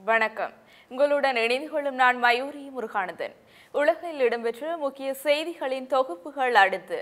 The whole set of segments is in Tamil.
வணக்கம் உங்களுடன் இணைந்து கொள்ளும் நான் மயூரி முருகானந்தன் உலகில் இடம்பெற்ற முக்கிய செய்திகளின் தொகுப்புகள் அடுத்து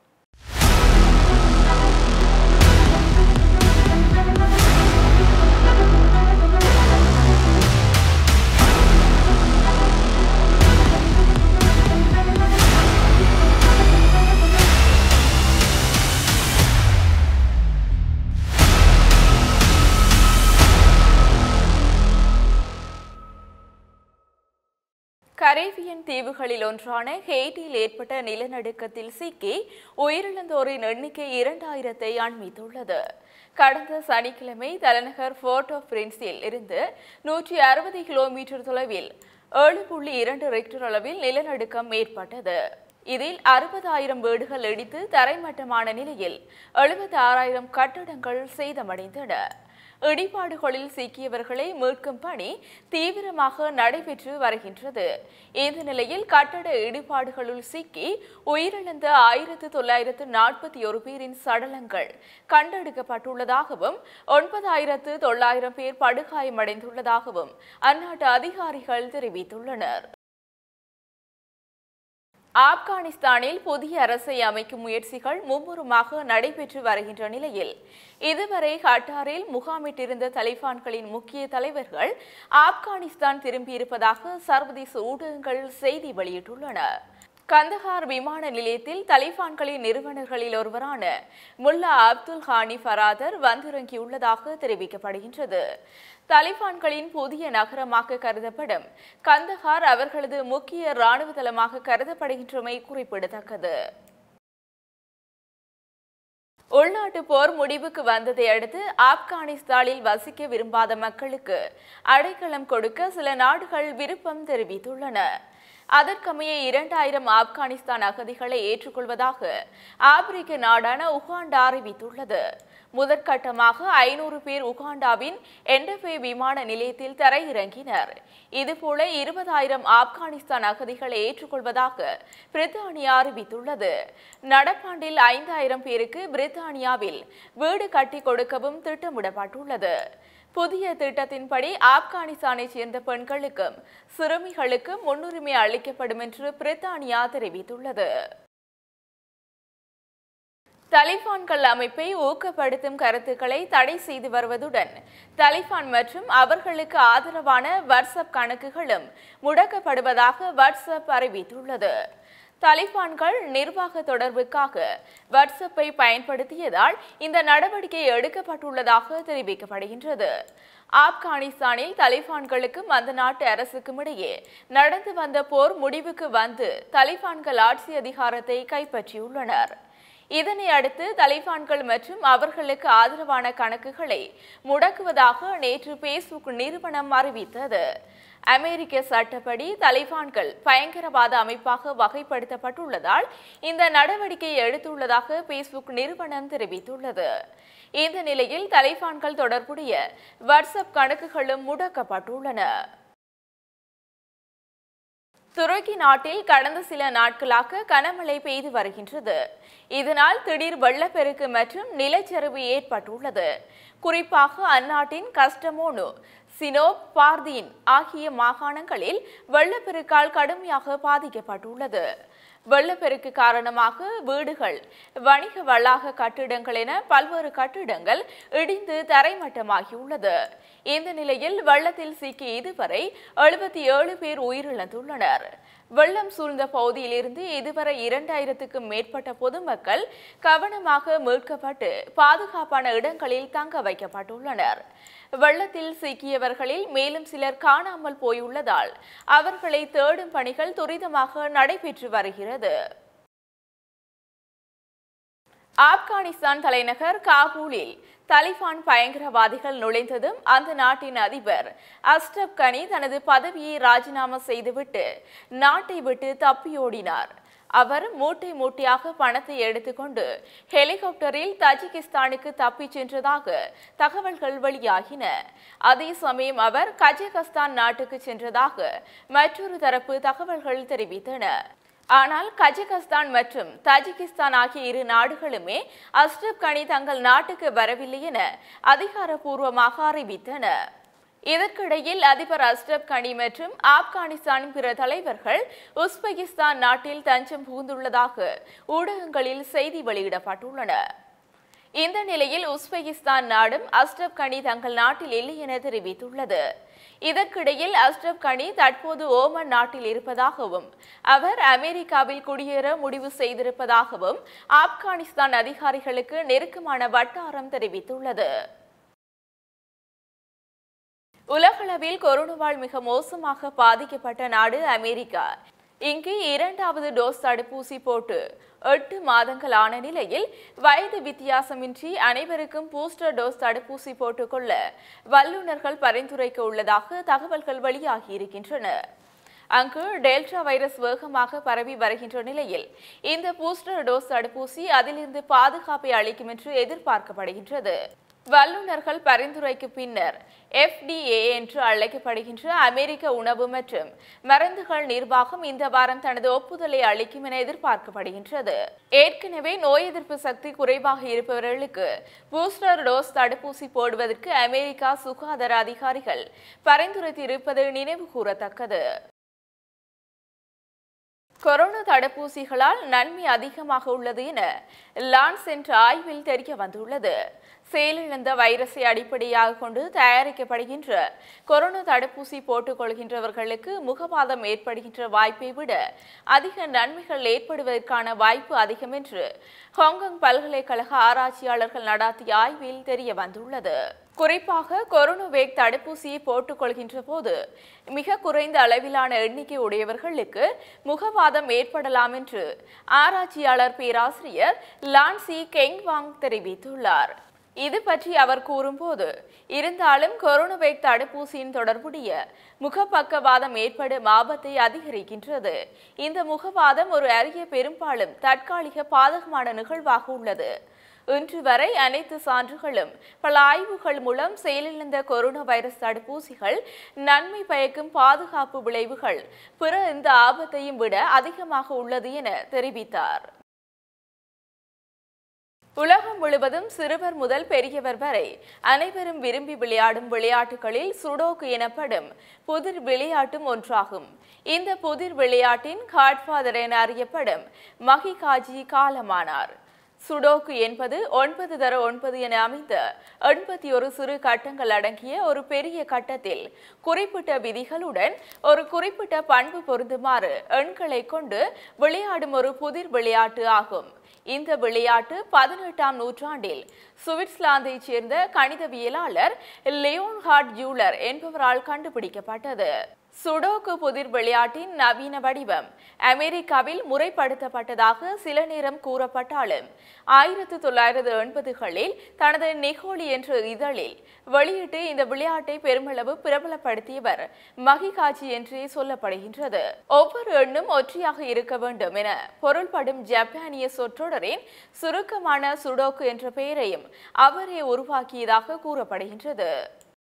கரேபியன் தீவுகளில் ஒன்றான ஹெய்டியில் ஏற்பட்ட நிலநடுக்கத்தில் சிக்கி உயிரிழந்தோரின் எண்ணிக்கை இரண்டாயிரத்தை அண்மித்துள்ளது கடந்த சனிக்கிழமை தலைநகர் ஃபோர்ட் ஆஃப் பிரின்ஸில் இருந்து நூற்றி அறுபது கிலோமீட்டர் தொலைவில் ஏழு புள்ளி இரண்டு ரெக்டர் அளவில் நிலநடுக்கம் ஏற்பட்டது இதில் அறுபதாயிரம் வீடுகள் இடித்து தரைமட்டமான நிலையில் எழுபத்தி ஆறாயிரம் கட்டடங்கள் சேதமடைந்தன இடிபாடுகளில் சிக்கியவர்களை மீட்கும் பணி தீவிரமாக நடைபெற்று வருகின்றது இந்த நிலையில் கட்டட இடிபாடுகளுள் சிக்கி உயிரிழந்த ஆயிரத்து தொள்ளாயிரத்து நாற்பத்தி ஒரு பேரின் சடலங்கள் கண்டெடுக்கப்பட்டுள்ளதாகவும் ஒன்பதாயிரத்து தொள்ளாயிரம் பேர் படுகாயமடைந்துள்ளதாகவும் அந்நாட்டு அதிகாரிகள் தெரிவித்துள்ளனர் ஆப்கானிஸ்தானில் புதிய அரசை அமைக்கும் முயற்சிகள் மும்முரமாக நடைபெற்று வருகின்ற நிலையில் இதுவரை கட்டாரில் முகாமிட்டிருந்த தலிபான்களின் முக்கிய தலைவர்கள் ஆப்கானிஸ்தான் திரும்பியிருப்பதாக சர்வதேச ஊடகங்கள் செய்தி வெளியிட்டுள்ளன கந்தஹார் விமான நிலையத்தில் தலிபான்களின் நிறுவனர்களில் ஒருவரான முல்லா அப்துல் ஹானி ஃபராதர் வந்திறங்கியுள்ளதாக தெரிவிக்கப்படுகின்றது தலிபான்களின் புதிய நகரமாக கருதப்படும் கந்தஹார் அவர்களது முக்கிய இராணுவ தளமாக கருதப்படுகின்றமை குறிப்பிடத்தக்கது உள்நாட்டு போர் முடிவுக்கு வந்ததை அடுத்து ஆப்கானிஸ்தானில் வசிக்க விரும்பாத மக்களுக்கு அடைக்கலம் கொடுக்க சில நாடுகள் விருப்பம் தெரிவித்துள்ளன அதற்கமைய இரண்டாயிரம் ஆப்கானிஸ்தான் அகதிகளை ஏற்றுக்கொள்வதாக ஆப்பிரிக்க நாடான உகாண்டா அறிவித்துள்ளது முதற்கட்டமாக ஐநூறு பேர் உகாண்டாவின் என்டபே விமான நிலையத்தில் தரையிறங்கினர் இதுபோல இருபதாயிரம் ஆப்கானிஸ்தான் அகதிகளை ஏற்றுக்கொள்வதாக பிரித்தானியா அறிவித்துள்ளது நடப்பாண்டில் ஐந்தாயிரம் பேருக்கு பிரித்தானியாவில் வீடு கட்டி கொடுக்கவும் திட்டமிடப்பட்டுள்ளது புதிய திட்டத்தின்படி ஆப்கானிஸ்தானைச் சேர்ந்த பெண்களுக்கும் சிறுமிகளுக்கும் முன்னுரிமை அளிக்கப்படும் என்று பிரித்தானியா தெரிவித்துள்ளது தலிபான்கள் அமைப்பை ஊக்கப்படுத்தும் கருத்துக்களை தடை செய்து வருவதுடன் தலிபான் மற்றும் அவர்களுக்கு ஆதரவான வாட்ஸ்அப் கணக்குகளும் முடக்கப்படுவதாக வாட்ஸ்அப் அறிவித்துள்ளது தலிபான்கள் நிர்வாக தொடர்புக்காக வாட்ஸ்அப்பை பயன்படுத்தியதால் இந்த நடவடிக்கை எடுக்கப்பட்டுள்ளதாக தெரிவிக்கப்படுகின்றது ஆப்கானிஸ்தானில் தலிபான்களுக்கும் அந்த நாட்டு அரசுக்கும் இடையே நடந்து வந்த போர் முடிவுக்கு வந்து தலிபான்கள் ஆட்சி அதிகாரத்தை கைப்பற்றியுள்ளனர் இதனை அடுத்து தலிபான்கள் மற்றும் அவர்களுக்கு ஆதரவான கணக்குகளை முடக்குவதாக நேற்று பேஸ்புக் நிறுவனம் அறிவித்தது அமெரிக்க சட்டப்படி தலிபான்கள் பயங்கரவாத அமைப்பாக வகைப்படுத்தப்பட்டுள்ளதால் இந்த நடவடிக்கை எடுத்துள்ளதாக பேஸ்புக் நிறுவனம் தெரிவித்துள்ளது இந்த நிலையில் தலிபான்கள் தொடர்புடைய வாட்ஸ்அப் கணக்குகளும் முடக்கப்பட்டுள்ளன துருக்கி நாட்டில் கடந்த சில நாட்களாக கனமழை பெய்து வருகின்றது இதனால் திடீர் வெள்ளப்பெருக்கு மற்றும் நிலச்சரிவு ஏற்பட்டுள்ளது குறிப்பாக அந்நாட்டின் கஸ்டமோனு சினோப் பார்தீன் ஆகிய மாகாணங்களில் வெள்ளப்பெருக்கால் கடுமையாக பாதிக்கப்பட்டுள்ளது வெள்ளப்பெருக்கு காரணமாக வீடுகள் வணிக வளாக கட்டிடங்கள் என பல்வேறு கட்டிடங்கள் இடிந்து தரைமட்டமாகியுள்ளது இந்த நிலையில் வெள்ளத்தில் சிக்கி இதுவரை எழுபத்தி ஏழு பேர் உயிரிழந்துள்ளனர் வெள்ளம் சூழ்ந்த பகுதியிலிருந்து இதுவரை இரண்டாயிரத்துக்கும் மேற்பட்ட பொதுமக்கள் கவனமாக மீட்கப்பட்டு பாதுகாப்பான இடங்களில் தங்க வைக்கப்பட்டுள்ளனர் வெள்ளத்தில் சிக்கியவர்களில் மேலும் சிலர் காணாமல் போயுள்ளதால் அவர்களை தேடும் பணிகள் துரிதமாக நடைபெற்று வருகிறது ஆப்கானிஸ்தான் தலைநகர் காபூலில் தலிபான் பயங்கரவாதிகள் நுழைந்ததும் அந்த நாட்டின் அதிபர் அஸ்டப் கனி தனது பதவியை ராஜினாமா செய்துவிட்டு நாட்டை விட்டு தப்பியோடினார் அவர் மூட்டை மூட்டையாக பணத்தை எடுத்துக்கொண்டு ஹெலிகாப்டரில் தஜிகிஸ்தானுக்கு தப்பிச் சென்றதாக தகவல்கள் வெளியாகின அதே சமயம் அவர் கஜகஸ்தான் நாட்டுக்கு சென்றதாக மற்றொரு தரப்பு தகவல்கள் தெரிவித்தன ஆனால் கஜகஸ்தான் மற்றும் தஜிகிஸ்தான் ஆகிய இரு நாடுகளுமே அஸ்ரப் கனி தங்கள் நாட்டுக்கு வரவில்லை என அதிகாரப்பூர்வமாக அறிவித்தன இதற்கிடையில் அதிபர் அஸ்ரப் கனி மற்றும் ஆப்கானிஸ்தானின் பிற தலைவர்கள் உஸ்பெகிஸ்தான் நாட்டில் தஞ்சம் புகுந்துள்ளதாக ஊடகங்களில் செய்தி வெளியிடப்பட்டுள்ளன இந்த நிலையில் உஸ்பெகிஸ்தான் நாடும் அஸ்ரப் கனி தங்கள் நாட்டில் இல்லை என தெரிவித்துள்ளது இதற்கிடையில் அஸ்ரப் கனி தற்போது ஓமன் நாட்டில் இருப்பதாகவும் அவர் அமெரிக்காவில் குடியேற முடிவு செய்திருப்பதாகவும் ஆப்கானிஸ்தான் அதிகாரிகளுக்கு நெருக்கமான வட்டாரம் தெரிவித்துள்ளது உலகளவில் கொரோனாவால் மிக மோசமாக பாதிக்கப்பட்ட நாடு அமெரிக்கா இங்கு இரண்டாவது டோஸ் தடுப்பூசி போட்டு எட்டு மாதங்கள் ஆன நிலையில் வயது வித்தியாசமின்றி அனைவருக்கும் பூஸ்டர் டோஸ் தடுப்பூசி போட்டுக்கொள்ள வல்லுநர்கள் பரிந்துரைக்க உள்ளதாக தகவல்கள் வெளியாகியிருக்கின்றன அங்கு டெல்டா வைரஸ் வேகமாக பரவி வருகின்ற நிலையில் இந்த பூஸ்டர் டோஸ் தடுப்பூசி அதிலிருந்து பாதுகாப்பை அளிக்கும் என்று எதிர்பார்க்கப்படுகின்றது வல்லுநர்கள் பரிந்துரைக்கு பின்னர் FDA என்று அழைக்கப்படுகின்ற அமெரிக்க உணவு மற்றும் மருந்துகள் நிர்வாகம் இந்த வாரம் தனது ஒப்புதலை அளிக்கும் என எதிர்பார்க்கப்படுகின்றது ஏற்கனவே நோய் எதிர்ப்பு சக்தி குறைவாக இருப்பவர்களுக்கு பூஸ்டர் டோஸ் தடுப்பூசி போடுவதற்கு அமெரிக்கா சுகாதார அதிகாரிகள் பரிந்துரைத்திருப்பது நினைவு கூறத்தக்கது கொரோனா தடுப்பூசிகளால் நன்மை அதிகமாக உள்ளது என லான்ஸ் என்ற ஆய்வில் தெரிய வந்துள்ளது செயலிழந்த வைரஸை அடிப்படையாக கொண்டு தயாரிக்கப்படுகின்ற கொரோனா தடுப்பூசி போட்டுக் கொள்கின்றவர்களுக்கு முகவாதம் ஏற்படுகின்ற வாய்ப்பை விட அதிக நன்மைகள் ஏற்படுவதற்கான வாய்ப்பு அதிகம் என்று ஹாங்காங் பல்கலைக்கழக ஆராய்ச்சியாளர்கள் நடத்திய ஆய்வில் தெரிய வந்துள்ளது குறிப்பாக கொரோனாவேக் தடுப்பூசியை போட்டுக் கொள்கின்ற போது மிக குறைந்த அளவிலான எண்ணிக்கை உடையவர்களுக்கு முகவாதம் ஏற்படலாம் என்று ஆராய்ச்சியாளர் பேராசிரியர் லான்சி கெங்வாங் தெரிவித்துள்ளார் இது பற்றி அவர் கூறும்போது இருந்தாலும் கொரோனாவேக் தடுப்பூசியின் தொடர்புடைய முகப்பக்கவாதம் ஏற்படும் ஆபத்தை அதிகரிக்கின்றது இந்த முகவாதம் ஒரு அரிய பெரும்பாலும் தற்காலிக பாதகமான நிகழ்வாக உள்ளது இன்று வரை அனைத்து சான்றுகளும் பல ஆய்வுகள் மூலம் செயலிழந்த கொரோனா வைரஸ் தடுப்பூசிகள் நன்மை பயக்கும் பாதுகாப்பு விளைவுகள் பிற இந்த ஆபத்தையும் விட அதிகமாக உள்ளது என தெரிவித்தார் உலகம் முழுவதும் சிறுவர் முதல் பெரியவர் வரை அனைவரும் விரும்பி விளையாடும் விளையாட்டுகளில் சுடோக்கு எனப்படும் புதிர் விளையாட்டும் ஒன்றாகும் இந்த புதிர் விளையாட்டின் காட்ஃபாதர் என அறியப்படும் மஹிகாஜி காலமானார் சுடோக்கு என்பது ஒன்பது தர ஒன்பது என அமைந்த எண்பத்தி ஒரு சிறு கட்டங்கள் அடங்கிய ஒரு பெரிய கட்டத்தில் குறிப்பிட்ட விதிகளுடன் ஒரு குறிப்பிட்ட பண்பு பொருந்துமாறு எண்களை கொண்டு விளையாடும் ஒரு புதிர் விளையாட்டு ஆகும் இந்த விளையாட்டு பதினெட்டாம் நூற்றாண்டில் சுவிட்சர்லாந்தைச் சேர்ந்த கணிதவியலாளர் லியோன்ஹார்ட் ஜூலர் என்பவரால் கண்டுபிடிக்கப்பட்டது சுடோக்கு புதிர் விளையாட்டின் நவீன வடிவம் அமெரிக்காவில் முறைப்படுத்தப்பட்டதாக சில நேரம் கூறப்பட்டாலும் ஆயிரத்து தொள்ளாயிரத்து எண்பதுகளில் தனது நெகோலி என்ற இதழில் வெளியிட்டு இந்த விளையாட்டை பெருமளவு பிரபலப்படுத்தியவர் மகிகாஜி என்றே சொல்லப்படுகின்றது ஒவ்வொரு எண்ணும் ஒற்றையாக இருக்க வேண்டும் என பொருள்படும் ஜப்பானிய சொற்றொடரின் சுருக்கமான சுடோக்கு என்ற பெயரையும் அவரே உருவாக்கியதாக கூறப்படுகின்றது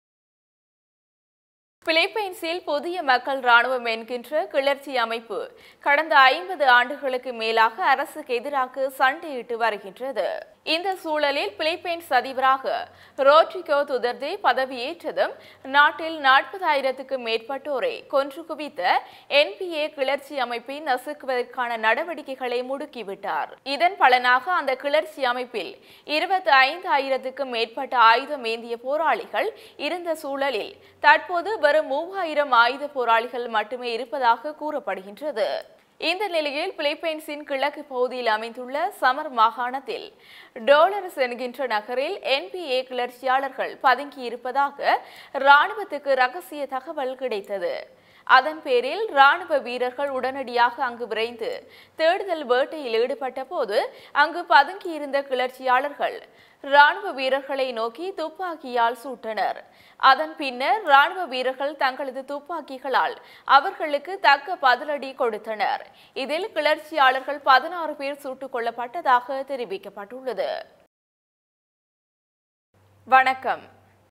பிலிப்பைன்ஸில் புதிய மக்கள் ராணுவம் என்கின்ற கிளர்ச்சி அமைப்பு கடந்த ஐம்பது ஆண்டுகளுக்கு மேலாக அரசுக்கு எதிராக சண்டையிட்டு வருகின்றது இந்த சூழலில் பிலிப்பைன்ஸ் அதிபராக ரோட்ரிகோ துதர்தே பதவியேற்றதும் நாட்டில் நாற்பதாயிரத்துக்கும் மேற்பட்டோரை கொன்று குவித்த என்பிஏ கிளர்ச்சி அமைப்பை நசுக்குவதற்கான நடவடிக்கைகளை முடுக்கிவிட்டார் இதன் பலனாக அந்த கிளர்ச்சி அமைப்பில் இருபத்தி ஐந்து ஆயிரத்துக்கும் மேற்பட்ட ஆயுதம் ஏந்திய போராளிகள் இருந்த சூழலில் தற்போது வெறும் மூவாயிரம் ஆயுத போராளிகள் மட்டுமே இருப்பதாக கூறப்படுகின்றது இந்த நிலையில் பிலிப்பைன்ஸின் கிழக்கு பகுதியில் அமைந்துள்ள சமர் மாகாணத்தில் டோலர்ஸ் என்கின்ற நகரில் என்பிஏ கிளர்ச்சியாளர்கள் பதுங்கியிருப்பதாக ராணுவத்துக்கு ரகசிய தகவல் கிடைத்தது அதன் பேரில் ராணுவ வீரர்கள் உடனடியாக அங்கு விரைந்து தேடுதல் வேட்டையில் ஈடுபட்ட போது அங்கு பதுங்கியிருந்த கிளர்ச்சியாளர்கள் ராணுவ வீரர்களை நோக்கி துப்பாக்கியால் சுட்டனர் அதன் பின்னர் ராணுவ வீரர்கள் தங்களது துப்பாக்கிகளால் அவர்களுக்கு தக்க பதிலடி கொடுத்தனர் இதில் கிளர்ச்சியாளர்கள் பதினாறு பேர் சுட்டுக் கொல்லப்பட்டதாக தெரிவிக்கப்பட்டுள்ளது வணக்கம்